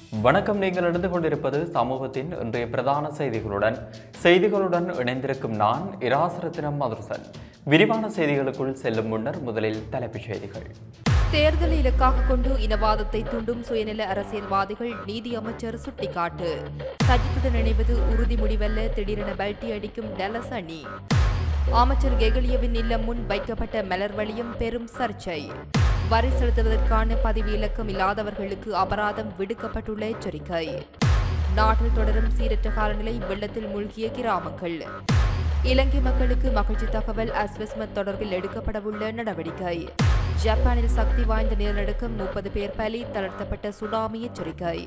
வணக்கம் நீங்கள் நடந்து கொண்டிருப்பது சமூகத்தின் இன்றைய பிரதான செய்திகளுடன் செய்திகளுடன் இணைந்திருக்கும் நான் இராசரத்தினம் மதுரசன் விரிவான செய்திகளுக்குள் செல்லும் முன்னர் முதலில் தலைப்புச் செய்திகள் தேர்தலை இலக்காக கொண்டு இனவாதத்தை தூண்டும் சுயநல அரசியல்வாதிகள் நீதி அமைச்சர் சுட்டிக்காட்டு சஜித்துடன் இணைவது உறுதி முடிவல்ல திடீரென பல்டி அடிக்கும் டலஸ் அணி அமைச்சர் கெகலியவின் இல்லம் முன் வைக்கப்பட்ட மலர் வளையம் பெரும் சர்ச்சை வரி செலுத்துவதற்கான பதிவு இலக்கம் இல்லாதவர்களுக்கு அபராதம் விடுக்கப்பட்டுள்ள எச்சரிக்கை நாட்டில் தொடரும் சீரற்ற காலநிலை வெள்ளத்தில் மூழ்கிய கிராமங்கள் இலங்கை மக்களுக்கு மகிழ்ச்சி தகவல் அஸ்வஸ்மத் தொடர்பில் எடுக்கப்படவுள்ள நடவடிக்கை ஜப்பானில் சக்தி வாய்ந்த நிலநடுக்கம் முப்பது பேர் பலி தளர்த்தப்பட்ட சுனாமி எச்சரிக்கை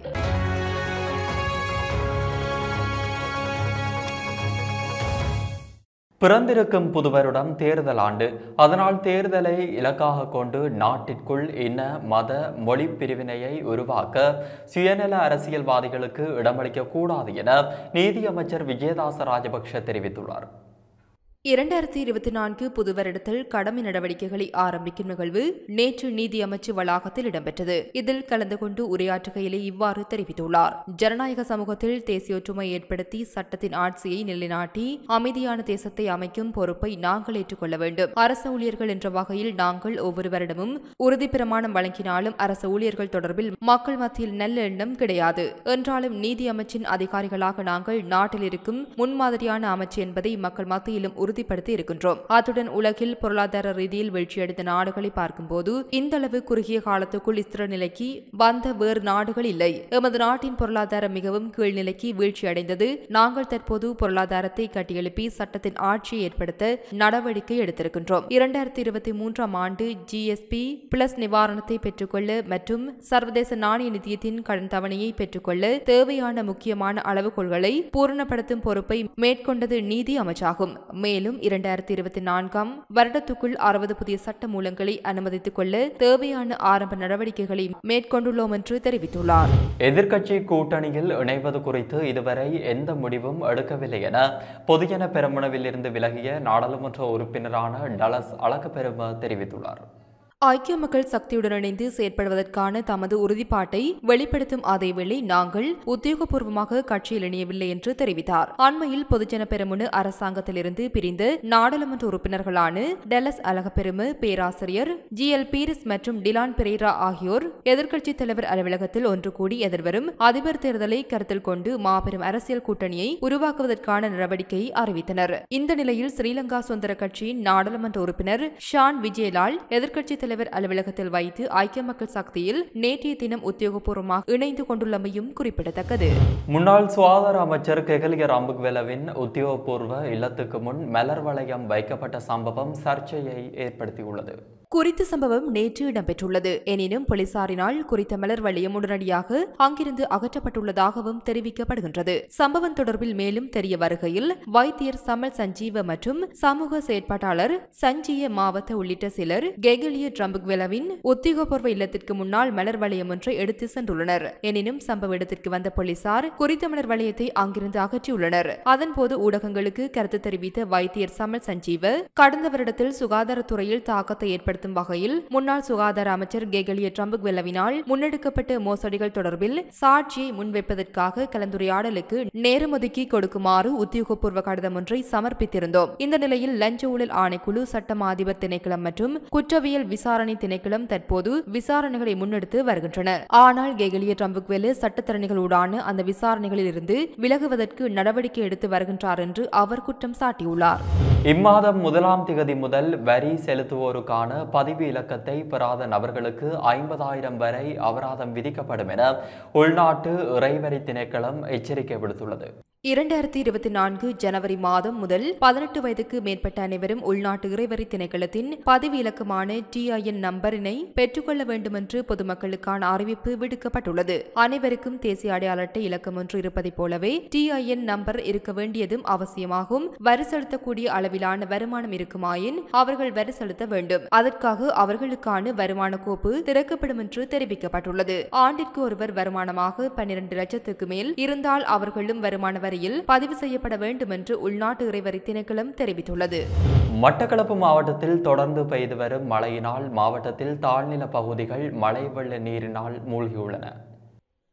பிறந்திருக்கும் புது வருடம் தேர்தல் ஆண்டு அதனால் தேர்தலை இலக்காக கொண்டு நாட்டிற்குள் இன மத மொழி பிரிவினையை உருவாக்க சுயநல அரசியல்வாதிகளுக்கு இடமளிக்க கூடாது என நீதியமைச்சர் விஜயதாச ராஜபக்ஷ தெரிவித்துள்ளார் இரண்டாயிரத்தி இருபத்தி நான்கு புது வருடத்தில் கடமை நடவடிக்கைகளை ஆரம்பிக்கும் நிகழ்வு நேற்று நீதி அமைச்சு வளாகத்தில் இடம்பெற்றது இதில் கலந்து கொண்டு உரையாற்றுகையிலே இவ்வாறு தெரிவித்துள்ளார் ஜனநாயக சமூகத்தில் தேசிய ஒற்றுமை ஏற்படுத்தி சட்டத்தின் ஆட்சியை நிலைநாட்டி அமைதியான தேசத்தை அமைக்கும் பொறுப்பை நாங்கள் ஏற்றுக்கொள்ள வேண்டும் அரசு ஊழியர்கள் என்ற வகையில் நாங்கள் ஒவ்வொரு வருடமும் உறுதி பிரமாணம் வழங்கினாலும் அரசு ஊழியர்கள் தொடர்பில் மக்கள் மத்தியில் நல்ல எண்ணம் கிடையாது என்றாலும் நீதி அமைச்சின் அதிகாரிகளாக நாங்கள் நாட்டில் இருக்கும் முன்மாதிரியான அமைச்சு என்பதை மக்கள் மத்தியிலும் உறுதிப்படுத்தி இருக்கின்றோம் அத்துடன் உலகில் பொருளாதார ரீதியில் வீழ்ச்சியடைந்த நாடுகளை பார்க்கும்போது இந்த அளவு குறுகிய காலத்துக்குள் ஸ்திர நிலைக்கு வந்த வேறு நாடுகள் இல்லை எமது நாட்டின் பொருளாதாரம் மிகவும் கீழ்நிலைக்கு வீழ்ச்சியடைந்தது நாங்கள் தற்போது பொருளாதாரத்தை கட்டியெழுப்பி சட்டத்தின் ஆட்சியை ஏற்படுத்த நடவடிக்கை எடுத்திருக்கின்றோம் இரண்டாயிரத்தி இருபத்தி மூன்றாம் ஆண்டு ஜிஎஸ்பி பிளஸ் நிவாரணத்தை பெற்றுக்கொள்ள மற்றும் சர்வதேச நாணய நிதியத்தின் கடன் தவணையை பெற்றுக்கொள்ள தேவையான முக்கியமான அளவுகோல்களை பூரணப்படுத்தும் பொறுப்பை மேற்கொண்டது நீதி அமைச்சாகும் மேலும் இரண்டாயிரத்தி இருபத்தி நான்காம் வருடத்துக்குள் அறுபது புதிய சட்ட மூலங்களை அனுமதித்துக் கொள்ள தேவையான ஆரம்ப நடவடிக்கைகளை மேற்கொண்டுள்ளோம் என்று தெரிவித்துள்ளார் எதிர்க்கட்சி கூட்டணியில் இணைவது குறித்து இதுவரை எந்த முடிவும் எடுக்கவில்லை என பொதுஜன பெருமனவில் இருந்து விலகிய நாடாளுமன்ற உறுப்பினரான டலஸ் அழகப்பெரும தெரிவித்துள்ளார் ஐக்கிய மக்கள் சக்தியுடன் இணைந்து செயற்படுவதற்கான தமது உறுதிப்பாட்டை வெளிப்படுத்தும் அதேவேளை நாங்கள் உத்தியோகபூர்வமாக கட்சியில் இணையவில்லை என்று தெரிவித்தார் அண்மையில் பொதுஜன பெருமுனு அரசாங்கத்திலிருந்து பிரிந்து நாடாளுமன்ற உறுப்பினர்களான டெலஸ் அழகப்பெருமு பேராசிரியர் ஜி எல் பீரிஸ் மற்றும் டிலான் பெரேரா ஆகியோர் எதிர்க்கட்சித் தலைவர் அலுவலகத்தில் ஒன்று கூடி எதிர்வரும் அதிபர் தேர்தலை கருத்தில் கொண்டு மாபெரும் அரசியல் கூட்டணியை உருவாக்குவதற்கான நடவடிக்கையை அறிவித்தனர் இந்த நிலையில் ஸ்ரீலங்கா சுதந்திர கட்சியின் நாடாளுமன்ற உறுப்பினர் ஷான் விஜயலால் எதிர்க்கட்சித் தலைவர் அலுவலகத்தில் வைத்து ஐக்கிய மக்கள் சக்தியில் நேற்றைய தினம் உத்தியோகபூர்வமாக இணைந்து கொண்டுள்ளமையும் குறிப்பிடத்தக்கது முன்னாள் சுகாதார அமைச்சர் கெகலிய ராம்புக்வெலவின் உத்தியோகபூர்வ இல்லத்துக்கு முன் மலர் வளையம் வைக்கப்பட்ட சம்பவம் சர்ச்சையை ஏற்படுத்தியுள்ளது குறித்த சம்பவம் நேற்று இடம்பெற்றுள்ளது எனினும் போலீசாரினால் குறித்த மலர் வளையம் உடனடியாக அங்கிருந்து அகற்றப்பட்டுள்ளதாகவும் தெரிவிக்கப்படுகின்றது சம்பவம் தொடர்பில் மேலும் தெரிய வருகையில் வைத்தியர் சமல் சஞ்சீவ மற்றும் சமூக செயற்பாட்டாளர் சஞ்சீய மாவட்ட உள்ளிட்ட சிலர் கெகலிய ட்ரம்புக்வெலவின் உத்தியோகபூர்வ இல்லத்திற்கு முன்னால் மலர் வளையம் ஒன்றை எடுத்து சென்றுள்ளனர் எனினும் சம்பவ இடத்திற்கு வந்த போலீசார் குறித்த மலர் வளையத்தை அங்கிருந்து அகற்றியுள்ளனர் அதன்போது ஊடகங்களுக்கு கருத்து தெரிவித்த வைத்தியர் சமல் சஞ்சீவ கடந்த வருடத்தில் சுகாதாரத்துறையில் தாக்கத்தை ஏற்படுத்த ஏற்படுத்தும் வகையில் முன்னாள் சுகாதார அமைச்சர் கெகலிய ட்ரம்புக்வெல்லவினால் முன்னெடுக்கப்பட்ட மோசடிகள் தொடர்பில் சாட்சியை முன்வைப்பதற்காக கலந்துரையாடலுக்கு நேரம் ஒதுக்கி கொடுக்குமாறு உத்தியோகபூர்வ கடிதம் ஒன்றை சமர்ப்பித்திருந்தோம் இந்த நிலையில் லஞ்ச ஊழல் ஆணைக்குழு சட்டம் அதிபர் திணைக்களம் மற்றும் குற்றவியல் விசாரணை திணைக்களம் தற்போது விசாரணைகளை முன்னெடுத்து வருகின்றன ஆனால் கெகலிய ட்ரம்புக்வெல்லு சட்டத்தரணிகளூடான அந்த விசாரணைகளில் இருந்து விலகுவதற்கு நடவடிக்கை எடுத்து வருகின்றார் என்று அவர் குற்றம் சாட்டியுள்ளார் இம்மாதம் முதலாம் திகதி முதல் வரி செலுத்துவோருக்கான பதிவு இலக்கத்தை பெறாத நபர்களுக்கு ஐம்பதாயிரம் வரை அபராதம் விதிக்கப்படும் என உள்நாட்டு இறைவரி திணைக்களம் எச்சரிக்கை விடுத்துள்ளது இரண்டாயிரத்தி இருபத்தி நான்கு ஜனவரி மாதம் முதல் பதினெட்டு வயதுக்கு மேற்பட்ட அனைவரும் உள்நாட்டு இறைவரி திணைக்களத்தின் பதிவு இலக்கமான டிஐஎன் நம்பரினை பெற்றுக்கொள்ள வேண்டும் என்று பொதுமக்களுக்கான அறிவிப்பு விடுக்கப்பட்டுள்ளது அனைவருக்கும் தேசிய அடையாள அட்டை இலக்கம் ஒன்று இருப்பதைப் போலவே டிஐஎன் நம்பர் இருக்க வேண்டியதும் அவசியமாகும் வரி செலுத்தக்கூடிய அளவிலான வருமானம் இருக்குமாயின் அவர்கள் வரி செலுத்த வேண்டும் அதற்காக அவர்களுக்கான வருமான கோப்பு திறக்கப்படும் என்று தெரிவிக்கப்பட்டுள்ளது ஆண்டிற்கு ஒருவர் வருமானமாக பன்னிரண்டு லட்சத்துக்கு மேல் இருந்தால் அவர்களும் வருமான வரியில் பதிவு செய்யப்பட வேண்டும் என்று உள்நாட்டு இறைவரி திணைக்களம் தெரிவித்துள்ளது மட்டக்களப்பு மாவட்டத்தில் தொடர்ந்து பெய்து வரும் மழையினால் மாவட்டத்தில் தாழ்நில பகுதிகள் மழை வெள்ள நீரினால் மூழ்கியுள்ளன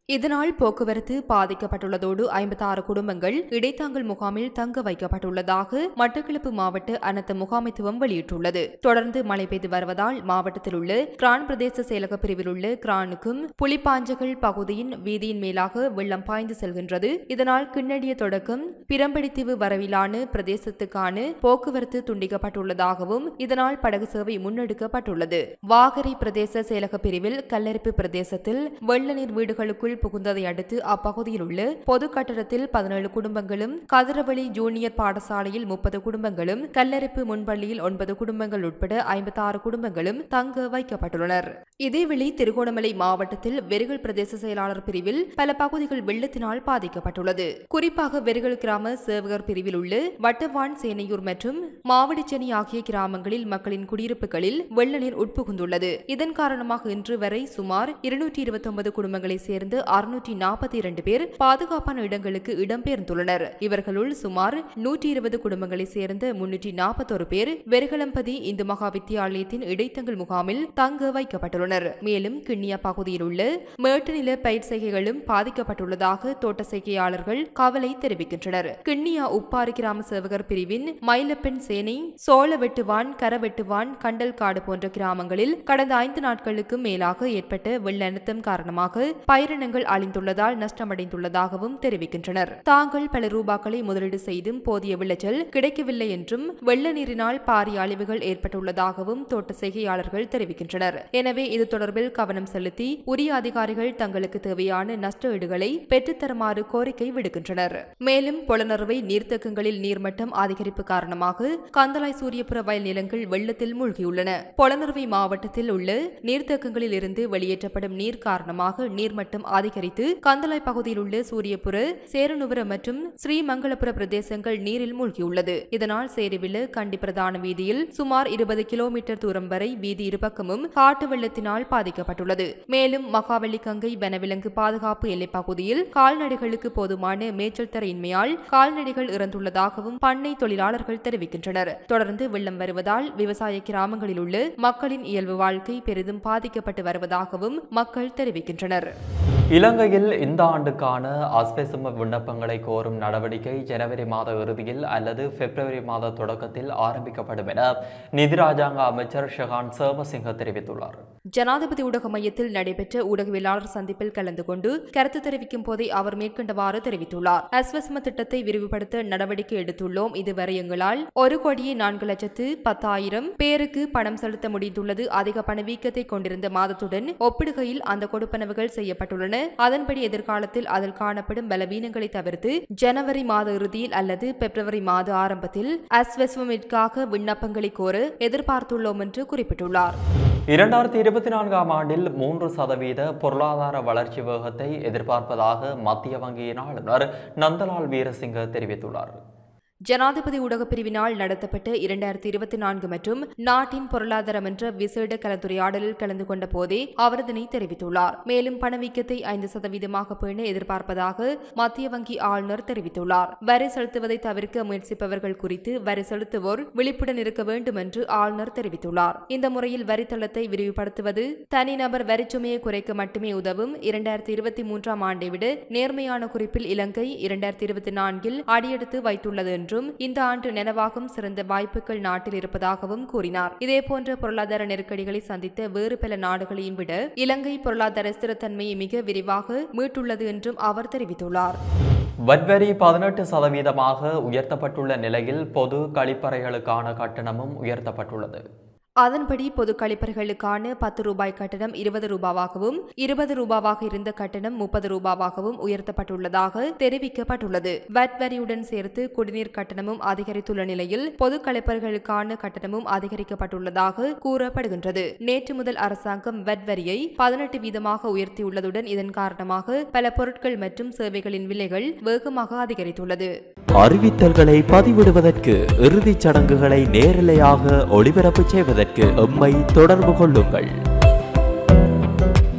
இதனால் போக்குவரத்து பாதிக்கப்பட்டுள்ளதோடு ஐம்பத்தாறு குடும்பங்கள் இடைத்தாங்கல் முகாமில் தங்க வைக்கப்பட்டுள்ளதாக மட்டக்களப்பு மாவட்ட அனர்த்த முகாமைத்துவம் வெளியிட்டுள்ளது தொடர்ந்து மழை பெய்து வருவதால் மாவட்டத்தில் உள்ள கிரான் பிரதேச செயலக பிரிவில் உள்ள கிரானுக்கும் புலிப்பாஞ்சகள் பகுதியின் வீதியின் மேலாக வெள்ளம் பாய்ந்து செல்கின்றது இதனால் கிண்ணடிய தொடக்கம் பிரம்படித்தீவு வரவிலான பிரதேசத்துக்கான போக்குவரத்து துண்டிக்கப்பட்டுள்ளதாகவும் இதனால் படகு சேவை முன்னெடுக்கப்பட்டுள்ளது வாகரை பிரதேச செயலக பிரிவில் கல்லரிப்பு பிரதேசத்தில் வெள்ள நீர் வீடுகளுக்குள் புகுந்ததை அடுத்து அப்பகுதியில் உள்ள பொது கட்டடத்தில் பதினேழு குடும்பங்களும் கதிரவழி ஜூனியர் பாடசாலையில் முப்பது குடும்பங்களும் கல்லரிப்பு முன்பள்ளியில் ஒன்பது குடும்பங்கள் உட்பட ஐம்பத்தாறு குடும்பங்களும் தங்க வைக்கப்பட்டுள்ளனர் இதேவேளை திருகோணமலை மாவட்டத்தில் வெறுகல் பிரதேச செயலாளர் பிரிவில் பல பகுதிகள் வெள்ளத்தினால் பாதிக்கப்பட்டுள்ளது குறிப்பாக வெறுகல் கிராம சேவகர் பிரிவில் உள்ள வட்டவான் சேனையூர் மற்றும் மாவடிச்சேனி ஆகிய கிராமங்களில் மக்களின் குடியிருப்புகளில் வெள்ள நீர் உட்புகுந்துள்ளது இதன் காரணமாக இன்று வரை சுமார் இருநூற்றி இருபத்தி ஒன்பது குடும்பங்களைச் சேர்ந்து அறுநூற்றி நாற்பத்தி இரண்டு பேர் பாதுகாப்பான இடங்களுக்கு இடம்பெயர்ந்துள்ளனர் இவர்களுள் சுமார் நூற்றி இருபது குடும்பங்களைச் சேர்ந்த முன்னூற்றி நாற்பத்தொரு பேர் வெறுகலம்பதி இந்து மகா வித்தியாலயத்தின் இடைத்தங்கல் முகாமில் தங்க வைக்கப்பட்டுள்ளனர் மேலும் கிண்ணியா பகுதியில் உள்ள மேட்டுநில பயிர் செய்கைகளும் பாதிக்கப்பட்டுள்ளதாக தோட்ட செய்கையாளர்கள் கவலை தெரிவிக்கின்றனர் கிண்ணியா உப்பாறு கிராம சேவகர் பிரிவின் மயிலப்பெண் சேனை சோழவெட்டுவான் கரவெட்டுவான் கண்டல்காடு போன்ற கிராமங்களில் கடந்த ஐந்து நாட்களுக்கு மேலாக ஏற்பட்ட வெள்ள அழுத்தம் காரணமாக பயிரினங்கள் அழிந்துள்ளதால் நஷ்டமடைந்துள்ளதாகவும் தெரிவிக்கின்றனர் தாங்கள் பல ரூபாக்களை முதலீடு செய்தும் போதிய விளைச்சல் கிடைக்கவில்லை என்றும் வெள்ள நீரினால் பாரிய அழிவுகள் ஏற்பட்டுள்ளதாகவும் தோட்ட செய்கையாளர்கள் தெரிவிக்கின்றனர் எனவே இது தொடர்பில் கவனம் செலுத்தி உரிய அதிகாரிகள் தங்களுக்கு தேவையான நஷ்ட ஈடுகளை பெற்றுத்தருமாறு கோரிக்கை விடுக்கின்றனர் மேலும் பொலனறுவை நீர்த்தேக்கங்களில் நீர்மட்டம் அதிகரிப்பு காரணமாக கந்தலாய் சூரியபுர வயல் நிலங்கள் வெள்ளத்தில் மூழ்கியுள்ளன பொலனறுவை மாவட்டத்தில் உள்ள நீர்த்தேக்கங்களில் இருந்து வெளியேற்றப்படும் நீர் காரணமாக நீர்மட்டம் அதிகரித்து கந்தலாய் பகுதியில் உள்ள சூரியபுர சேரனுபுர மற்றும் ஸ்ரீமங்கலபுர பிரதேசங்கள் நீரில் மூழ்கியுள்ளது இதனால் சேருவில கண்டி பிரதான வீதியில் சுமார் இருபது கிலோமீட்டர் தூரம் வரை வீதி இருபக்கமும் காட்டு வெள்ளத்தினால் பாதிக்கப்பட்டுள்ளது மேலும் மகாவள்ளி கங்கை வனவிலங்கு பாதுகாப்பு எல்லைப் பகுதியில் கால்நடைகளுக்கு போதுமான மேய்ச்சல் தரையின்மையால் கால்நடைகள் இறந்துள்ளதாகவும் பண்ணை தொழிலாளர்கள் தெரிவிக்கின்றனர் தொடர்ந்து வெள்ளம் வருவதால் விவசாய கிராமங்களில் உள்ள மக்களின் இயல்பு வாழ்க்கை பெரிதும் பாதிக்கப்பட்டு வருவதாகவும் மக்கள் தெரிவிக்கின்றனர் இலங்கையில் இந்த ஆண்டுக்கான அஸ்பெசும விண்ணப்பங்களை கோரும் நடவடிக்கை ஜனவரி மாத இறுதியில் அல்லது பிப்ரவரி மாத தொடக்கத்தில் ஆரம்பிக்கப்படும் என நிதி ராஜாங்க அமைச்சர் ஷெகான் சேமசிங்க தெரிவித்துள்ளார் ஜனாதிபதி ஊடக மையத்தில் நடைபெற்ற ஊடகவியலாளர் சந்திப்பில் கலந்து கொண்டு கருத்து தெரிவிக்கும் போதே அவர் மேற்கண்டவாறு தெரிவித்துள்ளார் அஸ்வஸ்ம திட்டத்தை விரிவுபடுத்த நடவடிக்கை எடுத்துள்ளோம் இதுவரை எங்களால் ஒரு கோடியே நான்கு லட்சத்து பத்தாயிரம் பேருக்கு பணம் செலுத்த முடிந்துள்ளது அதிக பணவீக்கத்தை கொண்டிருந்த மாதத்துடன் ஒப்பிடுகையில் அந்த கொடுப்பனவுகள் செய்யப்பட்டுள்ளன அதன்படி எதிர்காலத்தில் அதில் காணப்படும் பலவீனங்களை தவிர்த்து ஜனவரி மாத இறுதியில் அல்லது பிப்ரவரி மாத ஆரம்பத்தில் அஸ்வஸ்வமிற்காக விண்ணப்பங்களை கோர எதிர்பார்த்துள்ளோம் என்று குறிப்பிட்டுள்ளார் இரண்டாயிரத்தி இருபத்தி நான்காம் ஆண்டில் மூன்று சதவீத பொருளாதார வளர்ச்சி வேகத்தை எதிர்பார்ப்பதாக மத்திய வங்கியின் ஆளுநர் நந்தலால் வீரசிங்க தெரிவித்துள்ளார் ஜனாதிபதி ஊடகப் பிரிவினால் நடத்தப்பட்ட இரண்டாயிரத்தி இருபத்தி நான்கு மற்றும் நாட்டின் பொருளாதாரம் என்ற விசேட கலந்துரையாடலில் கலந்து கொண்ட போதே அவர் இதனை தெரிவித்துள்ளார் மேலும் பணவீக்கத்தை ஐந்து சதவீதமாக பேண எதிர்பார்ப்பதாக மத்திய வங்கி ஆளுநர் தெரிவித்துள்ளார் வரி செலுத்துவதை தவிர்க்க முயற்சிப்பவர்கள் குறித்து வரி செலுத்துவோர் விழிப்புடன் இருக்க வேண்டும் என்று ஆளுநர் தெரிவித்துள்ளார் இந்த முறையில் வரித்தளத்தை விரிவுபடுத்துவது தனிநபர் வரிச்சுமையை குறைக்க மட்டுமே உதவும் இரண்டாயிரத்தி இருபத்தி மூன்றாம் ஆண்டை விட நேர்மையான குறிப்பில் இலங்கை இரண்டாயிரத்தி இருபத்தி நான்கில் அடியெடுத்து வைத்துள்ளது என்றும் இந்த ஆண்டு நினைவாகும் சிறந்த வாய்ப்புகள் நாட்டில் இருப்பதாகவும் கூறினார் இதேபோன்ற பொருளாதார நெருக்கடிகளை சந்தித்த வேறு பல நாடுகளையும் விட இலங்கை பொருளாதார ஸ்திரத்தன்மையை மிக விரிவாக மீட்டுள்ளது என்றும் அவர் தெரிவித்துள்ளார் வட்வரி பதினெட்டு சதவீதமாக உயர்த்தப்பட்டுள்ள நிலையில் பொது கழிப்பறைகளுக்கான கட்டணமும் உயர்த்தப்பட்டுள்ளது அதன்படி பொது கழிப்பறைகளுக்கான பத்து ரூபாய் கட்டணம் இருபது ரூபாவாகவும் இருபது ரூபாவாக இருந்த கட்டணம் முப்பது ரூபாவாகவும் உயர்த்தப்பட்டுள்ளதாக தெரிவிக்கப்பட்டுள்ளது வட் வரியுடன் சேர்த்து குடிநீர் கட்டணமும் அதிகரித்துள்ள நிலையில் பொது கழிப்பறைகளுக்கான கட்டணமும் அதிகரிக்கப்பட்டுள்ளதாக கூறப்படுகின்றது நேற்று முதல் அரசாங்கம் வட் வரியை பதினெட்டு வீதமாக உயர்த்தியுள்ளதுடன் இதன் காரணமாக பல பொருட்கள் மற்றும் சேவைகளின் விலைகள் வேகமாக அதிகரித்துள்ளது அறிவித்தல்களை பதிவிடுவதற்கு இறுதிச் சடங்குகளை நேரலையாக ஒளிபரப்பு செய்வதற்கு எம்மை தொடர்பு கொள்ளுங்கள்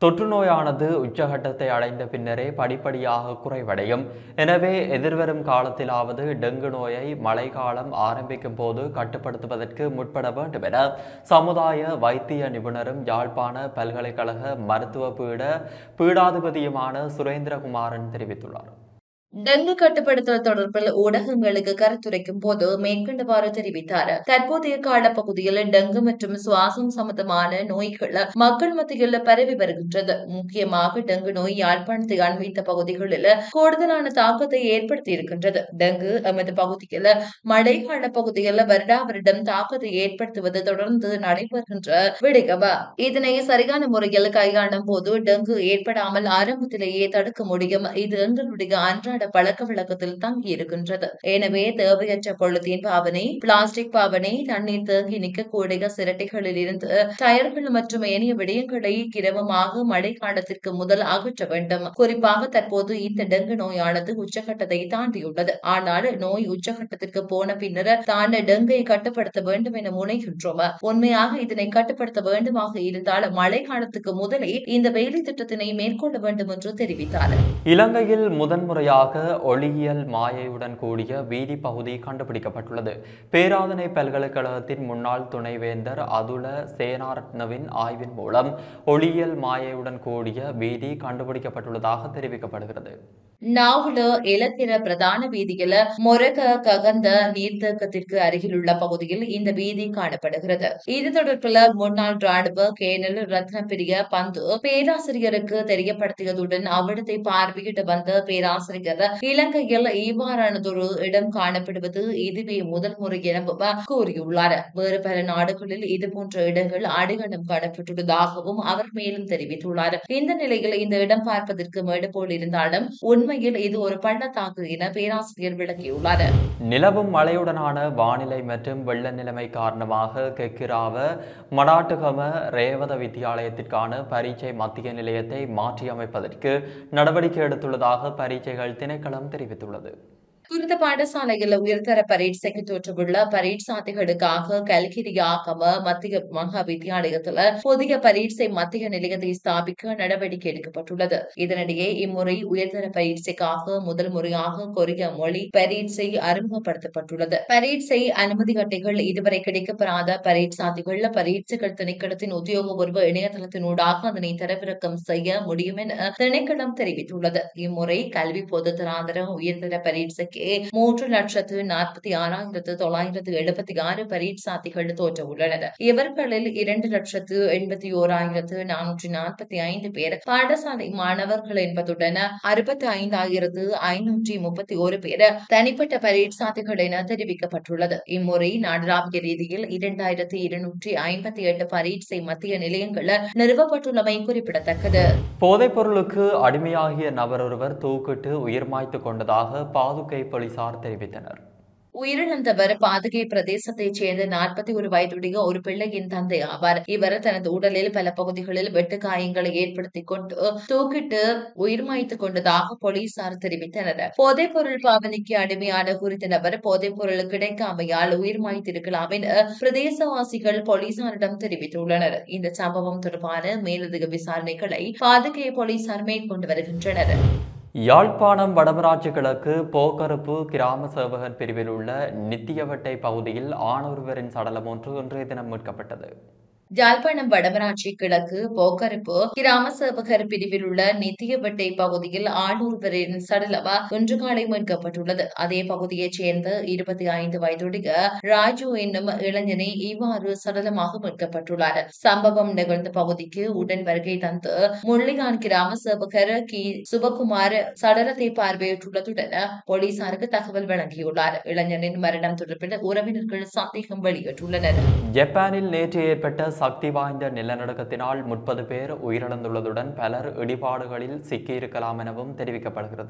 தொற்று நோயானது உச்சகட்டத்தை அடைந்த பின்னரே படிப்படியாக குறைவடையும் எனவே எதிர்வரும் காலத்திலாவது டெங்கு நோயை மழைக்காலம் ஆரம்பிக்கும் போது கட்டுப்படுத்துவதற்கு முற்பட வேண்டும் என சமுதாய வைத்திய நிபுணரும் யாழ்ப்பாண பல்கலைக்கழக மருத்துவ பீட பீடாதிபதியுமான சுரேந்திரகுமாரன் தெரிவித்துள்ளார் டெங்கு கட்டுப்படுத்தல் தொடர்பில் ஊடகங்களுக்கு கருத்துரைக்கும் போது மேற்கண்டவாறு தெரிவித்தார் தற்போதைய காலப்பகுதியில் டெங்கு மற்றும் சுவாசம் சம்பந்தமான நோய்கள் மக்கள் மத்தியில் பரவி வருகின்றது முக்கியமாக டெங்கு நோய் யாழ்ப்பாணத்தை அண்மித்த பகுதிகளில் கூடுதலான தாக்கத்தை ஏற்படுத்தி இருக்கின்றது டெங்கு எமது பகுதியில் மழைக்கால பகுதியில் வருடா வருடம் தாக்கத்தை ஏற்படுத்துவது தொடர்ந்து நடைபெறுகின்ற விடயமா இதனை சரியான முறையில் கையாளும் போது டெங்கு ஏற்படாமல் ஆரம்பத்திலேயே தடுக்க முடியும் இது எங்களுடைய அன்றாட பழக்க வழக்கத்தில் தங்கி இருக்கின்றது எனவே தேவையற்ற பொழுதின் பாவனை பிளாஸ்டிக் பாவனை தண்ணீர் தேங்கி நிற்கக்கூடிய சிரட்டைகளில் இருந்து டயர்கள் மற்றும் ஏனைய விடயங்களை கிரமமாக மழை காலத்திற்கு முதல் அகற்ற வேண்டும் குறிப்பாக தற்போது இந்த டெங்கு நோயானது உச்சகட்டத்தை தாண்டியுள்ளது ஆனால் நோய் உச்சகட்டத்திற்கு போன பின்னர் தான் டெங்கை கட்டுப்படுத்த வேண்டும் என முனைகின்றோம் உண்மையாக இதனை கட்டுப்படுத்த வேண்டுமாக இருந்தால் மழை காலத்துக்கு முதலே இந்த வேலை திட்டத்தினை மேற்கொள்ள வேண்டும் என்று தெரிவித்தார் இலங்கையில் முதன்முறையாக ஒளியியல் மாயையுடன் கூடிய வீதி பகுதி கண்டுபிடிக்கப்பட்டுள்ளது பேராதனை பல்கலைக்கழகத்தின் முன்னாள் துணைவேந்தர் அதுல சேனாரத்னவின் ஆய்வின் மூலம் ஒளியியல் மாயையுடன் கூடிய வீதி கண்டுபிடிக்கப்பட்டுள்ளதாக தெரிவிக்கப்படுகிறது நாவல இலத்திர பிரதான வீதியில மொரக ககந்த நீர்த்தேக்கத்திற்கு அருகிலுள்ள பகுதியில் இந்த வீதி காணப்படுகிறது இது தொடர்பில் முன்னாள் ராணுவ கேணல் ரத்னபிரிய பந்து பேராசிரியருக்கு தெரியப்படுத்தியதுடன் அவ்விடத்தை பார்வையிட்டு வந்த பேராசிரியர் இலங்கையில் இவ்வாறானதொரு இடம் காணப்படுவது இதுவே முதல் முறை எனவும் கூறியுள்ளார் வேறு பல நாடுகளில் இதுபோன்ற இடங்கள் அடையாளம் காணப்பட்டுள்ளதாகவும் அவர் மேலும் தெரிவித்துள்ளார் இந்த நிலையில் இந்த இடம் பார்ப்பதற்கு மேடு போல் இருந்தாலும் உண்மையில் இது ஒரு பள்ளத்தாக்கு என பேராசிரியர் விளக்கியுள்ளார் நிலவும் மழையுடனான வானிலை மற்றும் வெள்ள நிலைமை காரணமாக கெக்கிராவ மடாட்டுகம ரேவத வித்தியாலயத்திற்கான பரீட்சை மத்திய நிலையத்தை மாற்றியமைப்பதற்கு நடவடிக்கை எடுத்துள்ளதாக பரீட்சைகள் திணைக்களம் தெரிவித்துள்ளது குறித்த பாடசாலையில் உயர்தர பரீட்சைக்கு தோற்றவுள்ள பரீட்சார்த்திகளுக்காக கல்கிரியாகம மத்திய மகா வித்தியாலயத்தில் புதிய பரீட்சை மத்திய நிலையத்தை ஸ்தாபிக்க நடவடிக்கை எடுக்கப்பட்டுள்ளது இதனிடையே இம்முறை உயர்தர பரீட்சைக்காக முதல் முறையாக கொரிய மொழி பரீட்சை அறிமுகப்படுத்தப்பட்டுள்ளது பரீட்சை அனுமதி அட்டைகள் இதுவரை கிடைக்கப்பெறாத பரீட்சார்த்திகள் பரீட்சைகள் திணைக்களத்தின் உத்தியோகபூர்வ இணையதளத்தினூடாக அதனை தரவிறக்கம் செய்ய முடியும் என திணைக்களம் தெரிவித்துள்ளது இம்முறை கல்வி பொதுத்தராதர உயர்தர பரீட்சைக்கு மூன்று லட்சத்து நாற்பத்தி ஆறாயிரத்து தொள்ளாயிரத்து எழுபத்தி ஆறு பரீட்சார்த்திகள் தோற்ற உள்ளனர் இவர்களில் இரண்டு லட்சத்து எண்பத்தி ஓராயிரத்து நானூற்றி நாற்பத்தி ஐந்து பேர் பாடசாலை மாணவர்கள் என்பதுடன் அறுபத்தி ஐந்தாயிரத்து ஐநூற்றி முப்பத்தி ஒரு பேர் தனிப்பட்ட பரீட்சார்த்திகள் என தெரிவிக்கப்பட்டுள்ளது இம்முறை நாடளாவிய ரீதியில் இரண்டாயிரத்தி இருநூற்றி ஐம்பத்தி எட்டு பரீட்சை மத்திய நிலையங்கள் நிறுவப்பட்டுள்ளமை குறிப்பிடத்தக்கது போதைப் பொருளுக்கு அடிமையாகிய நபர் ஒருவர் தூக்கிட்டு உயிர் மாய்த்து கொண்டதாக பாதுகை போலீசார் தெரிவித்தனர் உயிரிழந்தவர் பாதுகை பிரதேசத்தைச் சேர்ந்த நாற்பத்தி ஒரு வயதுடைய ஒரு பிள்ளையின் தந்தை ஆவார் இவர் தனது உடலில் பல பகுதிகளில் வெட்டு காயங்களை ஏற்படுத்திக் கொண்டு தூக்கிட்டு உயிர் மாய்த்துக் கொண்டதாக போலீசார் தெரிவித்தனர் போதைப் பொருள் பாவனைக்கு அடிமையான குறித்த நபர் போதைப் பொருள் கிடைக்காமையால் உயிர் மாய்த்திருக்கலாம் என பிரதேசவாசிகள் போலீசாரிடம் தெரிவித்துள்ளனர் இந்த சம்பவம் தொடர்பான மேலதிக விசாரணைகளை பாதுகை போலீசார் மேற்கொண்டு வருகின்றனர் யாழ்ப்பாணம் வடமராட்சி கிழக்கு போக்கறுப்பு கிராம சேவகர் பிரிவில் உள்ள நித்தியவட்டை பகுதியில் ஆணொருவரின் சடலம் ஒன்று இன்றைய தினம் மீட்கப்பட்டது யாழ்ப்பாணம் வடமராட்சி கிழக்கு போக்கறுப்பு கிராம சேவகர் பிரிவில் உள்ள நித்தியவட்டை பகுதியில் ஆளூர்வரின் சடலமா இன்று காலை மீட்கப்பட்டுள்ளது அதே பகுதியைச் சேர்ந்த இருபத்தி ஐந்து வயதுடைய ராஜு என்னும் இளைஞனை இவ்வாறு சடலமாக மீட்கப்பட்டுள்ளார் சம்பவம் நிகழ்ந்த பகுதிக்கு உடன் வருகை தந்து முள்ளியான் கிராம சேவகர் கி சுபகுமார் சடலத்தை பார்வையிட்டுள்ளதுடன் போலீசாருக்கு தகவல் வழங்கியுள்ளார் இளைஞனின் மரணம் தொடர்பில் உறவினர்கள் சந்தேகம் வெளியிட்டுள்ளனர் ஜப்பானில் நேற்று ஏற்பட்ட சக்தி வாய்ந்த நிலநடுக்கத்தினால் முப்பது பேர் உயிரிழந்துள்ளதுடன் பலர் இடிபாடுகளில் சிக்கியிருக்கலாம் எனவும் தெரிவிக்கப்படுகிறது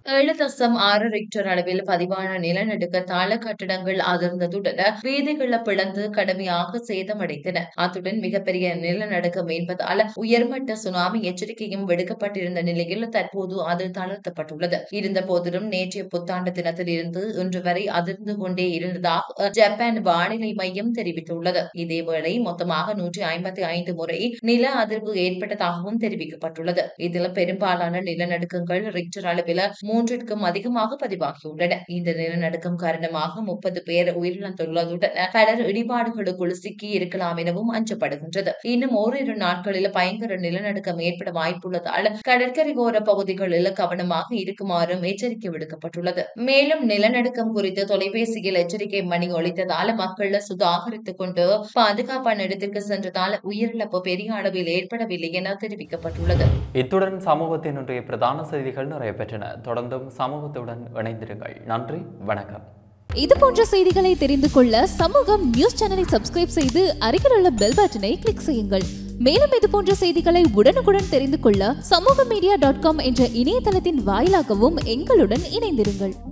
ஏழு தசம் ஆறு ரிக்டர் அளவில் பதிவான நிலநடுக்க தாழ கட்டடங்கள் அதிர்ந்ததுடன் வீதிகளை பிளந்து கடுமையாக சேதமடைந்தன அத்துடன் மிகப்பெரிய நிலநடுக்கம் என்பதால் உயர்மட்ட சுனாமி எச்சரிக்கையும் விடுக்கப்பட்டிருந்த நிலையில் தற்போது அது தளர்த்தப்பட்டுள்ளது இருந்த போதிலும் நேற்றைய புத்தாண்டு தினத்தில் இருந்து இன்று வரை அதிர்ந்து கொண்டே இருந்ததாக ஜப்பான் வானிலை மையம் தெரிவித்துள்ளது இதேவேளை மொத்தமாக நூற்றி ஐம்பத்தி ஐந்து முறை நில அதிர்வு ஏற்பட்டதாகவும் தெரிவிக்கப்பட்டுள்ளது இதில் பெரும்பாலான நிலநடுக்கங்கள் ரிக்டர் அளவில் மூன்றிற்கும் அதிகமாக பதிவாகியுள்ளன இந்த நிலநடுக்கம் காரணமாக முப்பது பேர் உயிரிழந்துள்ளதுடன் பலர் இடிபாடுகளுக்குள் சிக்கி இருக்கலாம் எனவும் அஞ்சப்படுகின்றது இன்னும் ஓரிரு நாட்களில் பயங்கர நிலநடுக்கம் ஏற்பட வாய்ப்புள்ளதால் கடற்கரையோர பகுதிகளில் கவனமாக இருக்குமாறும் எச்சரிக்கை விடுக்கப்பட்டுள்ளது மேலும் நிலநடுக்கம் குறித்து தொலைபேசியில் எச்சரிக்கை மணி ஒலித்ததால் மக்கள் சுதாகரித்துக் கொண்டு பாதுகாப்பான இடத்திற்கு சென்றதால் உயிரிழப்பு பெரிய அளவில் ஏற்படவில்லை என தெரிவிக்கப்பட்டுள்ளது இத்துடன் சமூகத்தின் இன்றைய பிரதான செய்திகள் நிறைய பெற்றன தொடர்ந்தும் சமூகத்துடன் இணைந்திருங்கள் நன்றி வணக்கம் இது போன்ற செய்திகளை தெரிந்து கொள்ள சமூகம் நியூஸ் சேனலை சப்ஸ்கிரைப் செய்து அருகில் உள்ள பெல் பட்டனை கிளிக் செய்யுங்கள் மேலும் இது போன்ற செய்திகளை உடனுக்குடன் தெரிந்து கொள்ள சமூக மீடியா டாட் காம் என்ற இணையதளத்தின் வாயிலாகவும் எங்களுடன் இணைந்திருங்கள்